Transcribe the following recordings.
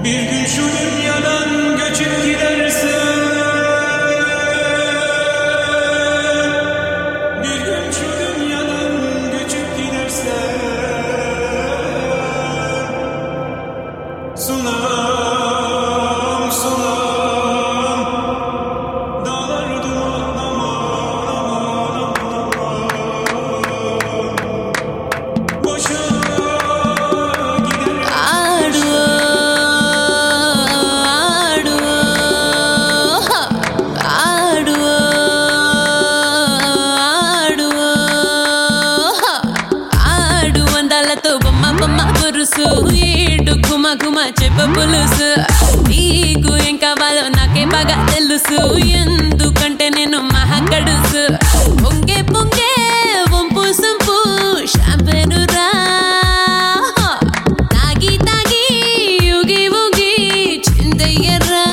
Bir gün şu dünyadan göçüp gidersen Bir gün şu dünyadan göçüp gidersen Sunam sunam Dağlar duman aman aman aman Boşa gider ఆడు ఆడు ఆడు ఆడు ఆడు అందాలతో బొమ్మ బొమ్మ గురుసు ఏడు గుమ గుమ చెప్ప పులుసు నీకు ఏం కావాలో నాకే బాగా తెలుసు ఎందుకంటే నేను మహాకడుసు పొంగే పొంగే వంపు సంపు షాంపెను రా తాగి తాగి ఊగి ఊగి చిందయ్యరా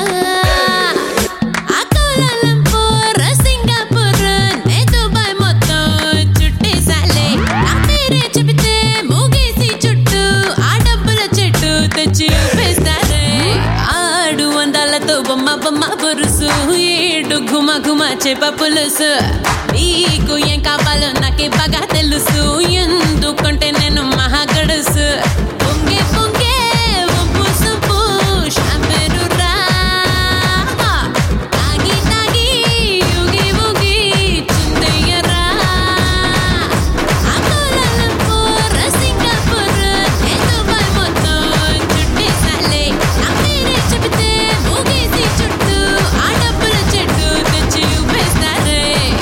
అకోలాలంపూర్ సింగపూర్ నే దుబాయ్ మొత్తం చుట్టేసాలే నా పేరే చెబితే మూగేసి చుట్టూ ఆ డబ్బుల చెట్టు తెచ్చి ఊపేస్తారే ఆడు అందాలతో బొమ్మ బొమ్మ పురుసు ఏడు గుమ గుమ చేప పులుసు నీకు ఏం కావాలో నాకే బాగా తెలుసు ఎందుకంటే నేను మహాగడుసు పొంగే పొంగే వంపు సంపు షాంపెను రా తాగి తాగి ఊగి ఊగి చిందయ్యరా అకోలాలంపూర్ సింగపూర్ నే దుబాయ్ మొత్తం చుట్టేసాలే నా పేరే చెబితే మూగేసి చుట్టూ ఆ డబ్బుల చెట్టు తెచ్చి ఊపేస్తారే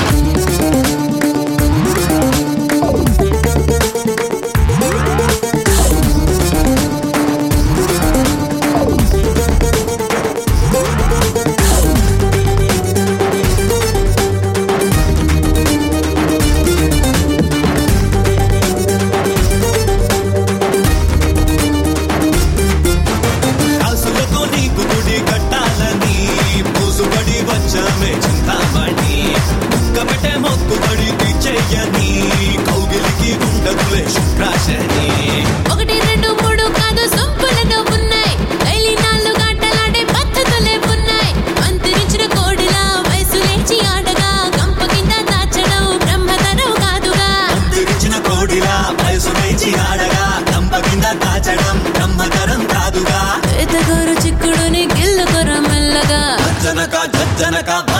కాసులతో నీకు గుడి కట్టాలని పూసుబడి వచ్చామే చింతామణి ముక్కబెట్టే మొక్కుబడి చెయ్యని కౌగిలికి ఉండదులే శుక్రాశని ఒకటి రెండు మూడు కాదు సొంపులను ఉన్నాయి డైలీ నాలుగు గంటలాడే పద్ధతులే ఉన్నాయి అంతరించిన కోడిలా వయసు లేచి ఆడగా గంప కింద దాచడం బ్రహ్మతరం కాదుగా తిరిచిన కోడిలా వయసు వేచి ఆడగా దంప కింద దాచడం బ్రహ్మతరం కాదుగా ఎతగోరు చిక్కుడుని గిల్లుకొర మెల్లగా జనక జనక